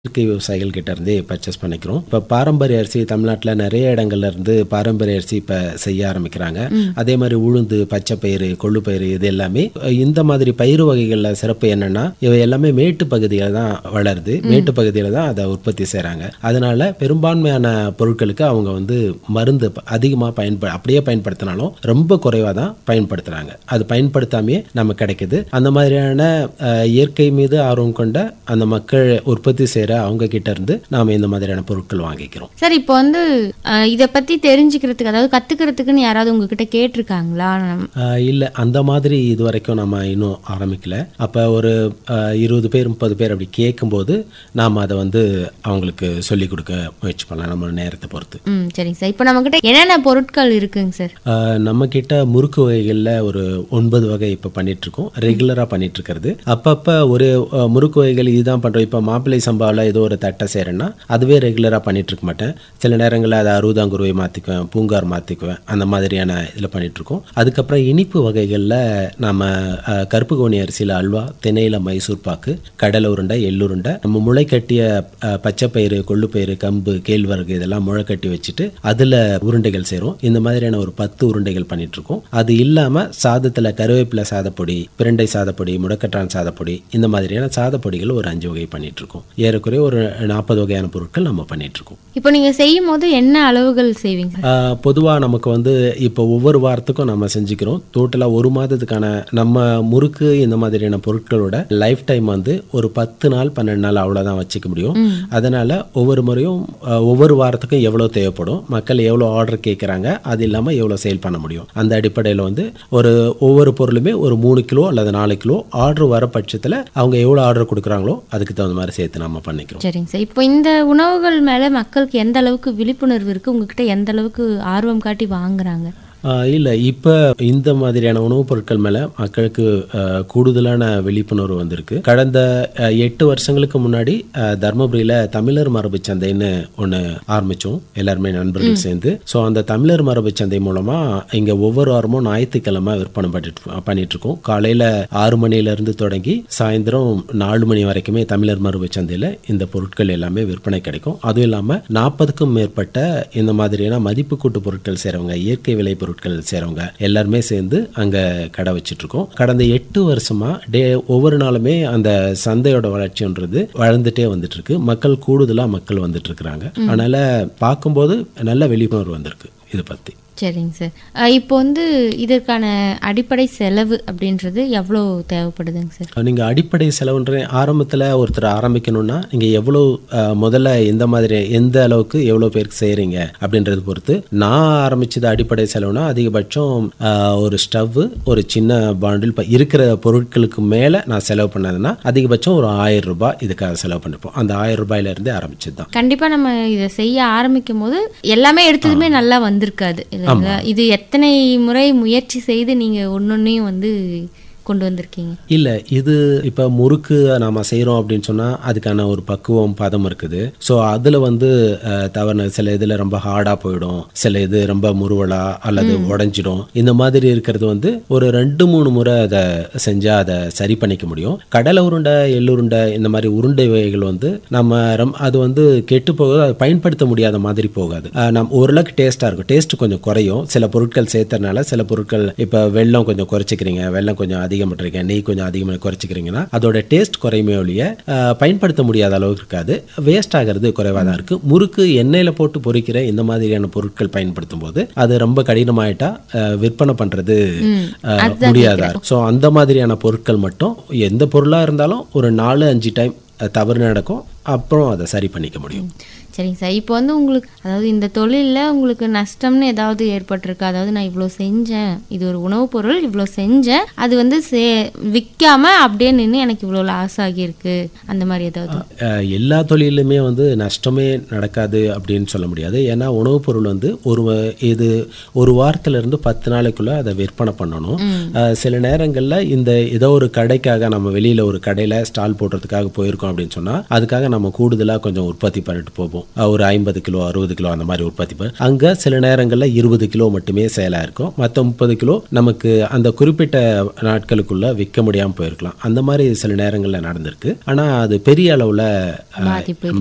இயற்கை விவசாயிகள் கிட்ட இருந்தே பர்ச்சேஸ் பண்ணிக்கிறோம் இப்போ பாரம்பரிய அரிசி தமிழ்நாட்டில் நிறைய இடங்கள்ல இருந்து பாரம்பரிய அரிசி இப்போ செய்ய ஆரம்பிக்கிறாங்க அதே மாதிரி உளுந்து பச்சைப்பயிறு கொள்ளுப்பயிறு இது எல்லாமே அஹ், இந்த மாதிரி பயிர் வகைகளில் சிறப்பு என்னன்னா இவை எல்லாமே மேட்டு பகுதியில் தான் வளருது மேட்டு பகுதியில் தான் அதை உற்பத்தி செய்கிறாங்க அதனால பெரும்பான்மையான பொருட்களுக்கு அவங்க வந்து மருந்து அதிகமாக பயன்ப அப்படியே பயன்படுத்தினாலும் ரொம்ப குறைவாக தான் பயன்படுத்துகிறாங்க அது பயன்படுத்தாமையே நமக்கு கிடைக்குது அந்த மாதிரியான அஹ், இயற்கை மீது ஆர்வம் கொண்ட அந்த மக்கள் உற்பத்தி செய்கிற அவங்க கிட்ட இருந்து நாம் இந்த மாதிரியான பொருட்கள் வாங்கிக்கிறோம் சார் இப்போ வந்து அஹ், இத பத்தி தெரிஞ்சுக்கிறதுக்கு அதாவது கத்துக்கிறதுக்குன்னு யாராவது உங்ககிட்ட கேட்டிருக்காங்களா நம்- ஆஹ் இல்ல அந்த மாதிரி இது வரைக்கும் நம்ம இன்னும் ஆரம்பிக்கல அப்ப ஒரு ஆஹ், இருபது பேர் முப்பது பேர் அப்படி கேட்கும்போது நாம் அதை வந்து அவங்களுக்கு சொல்லி கொடுக்க முயற்சி பண்ணலாம் நம்ம நேரத்தை பொறுத்து ம் சரிங்க சார் இப்போ நம்ம கிட்ட என்னென்ன பொருட்கள் இருக்குங்க சார் ஆஹ், நம்ம கிட்ட முறுக்கு வகைகளில் ஒரு ஒன்பது வகை இப்போ பண்ணிட்டு இருக்கோம் ரெகுலராக பண்ணிட்டு இருக்கிறது அப்பப்போ ஒரு ஆஹ், முறுக்கு வகைகள் இதுதான் பண்றோம் இப்போ மாப்பிள்ளை சம்பாவில் ஏதோ ஒரு தட்டை செய்கிறேன்னா அதுவே ரெகுலராக பண்ணிட்டு இருக்க மாட்டேன் சில நேரங்களில் அதை அறுபதாங்குருவை மாற்றிக்குவேன் பூங்கார் மாற்றிக்குவேன் அந்த மாதிரியான இதில் பண்ணிட்டு இருக்கோம் அதுக்கப்புறம் இனிப்பு வகைகளில் நம்ம ஆஹ், கருப்பு கோணி அரிசியில் அல்வா திணையில மைசூர் பாக்கு கடலை உருண்டை எள்ளுருண்டை நம்ம முளை கட்டிய ஆஹ், பச்சைப்பயிறு கொள்ளுப்பயிறு கம்பு கேழ்வரகு இதெல்லாம் முளை கட்டி வச்சுட்டு அதில் உருண்டைகள் செய்கிறோம் இந்த மாதிரியான ஒரு பத்து உருண்டைகள் பண்ணிட்டு இருக்கோம் அது இல்லாமல் சாதத்தில் கருவேப்பிலை சாதப்பொடி பிரண்டை சாதப்பொடி முடக்கட்டான் சாதப்பொடி இந்த மாதிரியான சாதப்பொடிகள் ஒரு அஞ்சு வகை பண்ணிட்டு இருக்கோம் ஏறக்குறைய ஒரு நாற்பது வகையான பொருட்கள் நம்ம பண்ணிட்டு இருக்கோம் இப்போ நீங்க செய்யும் போது என்ன அளவுகள் செய்வீங்க பொதுவாக நமக்கு வந்து இப்போ ஒவ்வொரு வாரத்துக்கும் நம்ம செஞ்சுக்கிறோம் டோட்டலாக ஒரு மாதத்துக்கான நம்ம முறுக்கு இந்த மாதிரியான பொருட்களோட லைஃப் டைம் வந்து ஒரு பத்து நாள் பன்னெண்டு நாள் அவ்வளோதான் வச்சுக்க முடியும் அதனால ஒவ்வொரு முறையும் அஹ், ஒவ்வொரு வாரத்துக்கும் எவ்வளோ தேவைப்படும் மக்கள் எவ்வளோ ஆர்டர் கேட்குறாங்க அது இல்லாமல் எவ்வளோ சேல் பண்ண முடியும் அந்த அடிப்படையில் வந்து ஒரு ஒவ்வொரு பொருளுமே ஒரு மூணு கிலோ அல்லது நாலு கிலோ ஆர்டர் வர பட்சத்தில் அவங்க எவ்வளோ ஆர்டர் கொடுக்குறாங்களோ அதுக்கு தகுந்த மாதிரி சேர்த்து நம்ம பண்ணிக்கிறோம் சரிங்க சார் இப்போ இந்த உணவுகள் மேல மக்களுக்கு எந்த அளவுக்கு விழிப்புணர்வு இருக்கு உங்ககிட்ட எந்த அளவுக்கு ஆர்வம் காட்டி வாங்குறாங்க இல்லை இப்போ இந்த மாதிரியான உணவுப் பொருட்கள் மேலே மக்களுக்கு ஆஹ், கூடுதலான விழிப்புணர்வு வந்திருக்கு கடந்த ஆஹ், எட்டு வருஷங்களுக்கு முன்னாடி ஆஹ், தர்மபுரியில் தமிழர் மரபு சந்தைன்னு ஒன்று ஆரம்பித்தோம் எல்லாருமே நண்பர்கள் சேர்ந்து ஸோ அந்த தமிழர் மரபு சந்தை மூலமாக இங்கே ஒவ்வொரு வாரமும் ஞாயிற்றுக்கிழமை விற்பனை பண்ணிட்டு பண்ணிட்டு இருக்கோம் காலையில் ஆறு மணிலேருந்து தொடங்கி சாயந்தரம் நாலு மணி வரைக்குமே தமிழர் மரபு சந்தையில் இந்த பொருட்கள் எல்லாமே விற்பனை கிடைக்கும் அதுவும் இல்லாமல் நாற்பதுக்கும் மேற்பட்ட இந்த மாதிரியான மதிப்பு கூட்டு பொருட்கள் செய்கிறவங்க இயற்கை விலை பொருட்கள் செய்கிறவங்க எல்லாருமே சேர்ந்து அங்கே கடை வச்சிட்டு இருக்கோம் கடந்த எட்டு வருஷமா டே ஒவ்வொரு நாளுமே அந்த சந்தையோட வளர்ச்சின்றது வளர்ந்துட்டே வந்துட்டு இருக்கு மக்கள் கூடுதலாக மக்கள் வந்துட்டு இருக்கிறாங்க அதனால பார்க்கும்போது நல்ல விழிப்புணர்வு வந்திருக்கு இதை பற்றி சரிங்க சார் அஹ், இப்போ வந்து இதற்கான அடிப்படை செலவு அப்படின்றது எவ்வளோ தேவைப்படுதுங்க சார் நீங்கள் அடிப்படை செலவுன்ற ஆரம்பத்தில் ஒருத்தர் ஆரம்பிக்கணும்னா நீங்கள் எவ்வளோ அஹ், முதல்ல எந்த மாதிரி எந்த அளவுக்கு எவ்வளோ பேருக்கு செய்கிறீங்க அப்படின்றது பொறுத்து நான் ஆரம்பிச்சது அடிப்படை செலவுனா அதிகபட்சம் அஹ், ஒரு ஸ்டவ்வு ஒரு சின்ன பாண்டில் இப்போ இருக்கிற பொருட்களுக்கு மேலே நான் செலவு பண்ணதுன்னா அதிகபட்சம் ஒரு ஆயிரம் ரூபாய் இதுக்காக செலவு பண்ணிருப்போம் அந்த ஆயிரம் ரூபாயிலேருந்தே ஆரம்பிச்சது தான் கண்டிப்பா நம்ம இதை செய்ய ஆரம்பிக்கும் போது எல்லாமே எடுத்ததுமே நல்லா வந்திருக்காது இல்லைங்களா இது எத்தனை முறை முயற்சி செய்து நீங்க ஒன்னொன்னையும் வந்து கொண்டு வந்திருக்கீங்க இல்லை இது இப்போ முறுக்கு நாம செய்கிறோம் அப்படின்னு சொன்னால் அதுக்கான ஒரு பக்குவம் பதம் இருக்குது ஸோ அதில் வந்து அஹ், தவறு சில இதில் ரொம்ப ஹார்டாக போயிடும் சில இது ரொம்ப முருவலா அல்லது உடஞ்சிடும் இந்த மாதிரி இருக்கிறது வந்து ஒரு ரெண்டு மூணு முறை அதை செஞ்சால் அதை சரி பண்ணிக்க முடியும் கடலை உருண்டை எள்ளுருண்டை இந்த மாதிரி உருண்டை வகைகள் வந்து நம்ம ரொம்ப அது வந்து கெட்டு போகாது அதை பயன்படுத்த முடியாத மாதிரி போகாது அஹ், நம் ஓரளவுக்கு டேஸ்ட்டாக இருக்கும் டேஸ்ட் கொஞ்சம் குறையும் சில பொருட்கள் சேர்த்தறனால சில பொருட்கள் இப்போ வெல்லம் கொஞ்சம் குறைச்சிக்கிறீங்க வெல்லம் கொஞ்சம் அதிகம் பண்ணுறீங்க நெய் கொஞ்சம் அதிகமாக குறைச்சிக்கிறீங்கன்னா அதோட டேஸ்ட் குறையுமே ஒழிய அஹ், பயன்படுத்த முடியாத அளவுக்கு இருக்காது வேஸ்ட் ஆகிறது குறைவாக தான் இருக்குது முறுக்கு எண்ணெயில் போட்டு பொரிக்கிற இந்த மாதிரியான பொருட்கள் பயன்படுத்தும் போது அது ரொம்ப கடினமாயிட்டா அஹ், விற்பனை பண்ணுறது முடியாதா ஸோ அந்த மாதிரியான பொருட்கள் மட்டும் எந்த பொருளாக இருந்தாலும் ஒரு நாலு அஞ்சு டைம் தவறு நடக்கும் அப்புறம் அதை சரி பண்ணிக்க முடியும் சரிங்க சார் இப்போ வந்து உங்களுக்கு அதாவது இந்த தொழிலில் உங்களுக்கு நஷ்டம்னு ஏதாவது ஏற்பட்டிருக்கு அதாவது நான் இவ்வளோ செஞ்சேன் இது ஒரு உணவுப் பொருள் இவ்வளோ செஞ்சேன் அது வந்து சே விற்காம அப்படியே நின்று எனக்கு இவ்வளோ லாஸ் ஆகியிருக்கு அந்த மாதிரி ஏதாவது அஹ், எல்லா தொழிலுமே வந்து நஷ்டமே நடக்காது அப்படின்னு சொல்ல முடியாது ஏன்னா உணவுப் பொருள் வந்து ஒரு வ- இது ஒரு வாரத்துல இருந்து பத்து நாளைக்குள்ள அதை விற்பனை பண்ணணும் அஹ், சில நேரங்களில் இந்த ஏதோ ஒரு கடைக்காக நம்ம வெளியில ஒரு கடையில ஸ்டால் போடுறதுக்காக போயிருக்கோம் அப்படின்னு சொன்னா அதுக்காக நம்ம கூடுதலா கொஞ்சம் உற்பத்தி பண்ணிட்டு போவோம் அஹ் ஒரு ஐம்பது கிலோ அறுபது கிலோ அந்த மாதிரி உற்பத்தி பண்ண அங்க சில நேரங்கள்ல இருபது கிலோ மட்டுமே சேலா இருக்கும் மற்ற முப்பது கிலோ நமக்கு அந்த குறிப்பிட்ட நாட்களுக்குள்ள விற்க முடியாம போயிருக்கலாம் அந்த மாதிரி சில நேரங்கள்ல நடந்திருக்கு ஆனா அது பெரிய அளவுல அஹ், பாதிப்பு